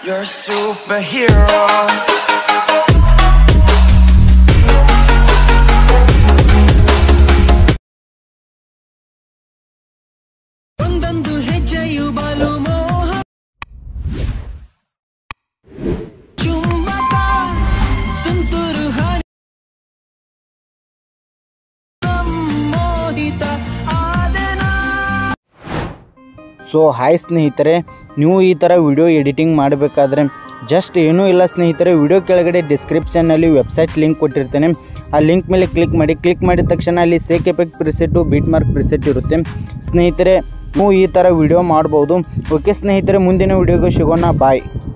You're a superhero. ಒಂದೊಂದು ಹೆಜ್ಜೆಯು ಬಲು ಮೋಹ ಚುಂಬಕ ತುಂತುರು ಹನಿ ಮೋಹಿತ ಆದೆನಾ ಸೊ ಹಾಯ್ ಸ್ನೇಹಿತರೆ ನೀವು ಈ ಥರ ವಿಡಿಯೋ ಎಡಿಟಿಂಗ್ ಮಾಡಬೇಕಾದ್ರೆ ಜಸ್ಟ್ ಏನೂ ಇಲ್ಲ ಸ್ನೇಹಿತರೆ ವಿಡಿಯೋ ಕೆಳಗಡೆ ಡಿಸ್ಕ್ರಿಪ್ಷನ್ನಲ್ಲಿ ವೆಬ್ಸೈಟ್ ಲಿಂಕ್ ಕೊಟ್ಟಿರ್ತೇನೆ ಆ ಲಿಂಕ್ ಮೇಲೆ ಕ್ಲಿಕ್ ಮಾಡಿ ಕ್ಲಿಕ್ ಮಾಡಿದ ತಕ್ಷಣ ಅಲ್ಲಿ shake effect preset beat mark preset ಇರುತ್ತೆ ಸ್ನೇಹಿತರೆ ನೀವು ಈ ಥರ ವಿಡಿಯೋ ಮಾಡ್ಬೋದು ಓಕೆ ಸ್ನೇಹಿತರೆ ಮುಂದಿನ ವಿಡಿಯೋಗೆ ಸಿಗೋಣ ಬಾಯ್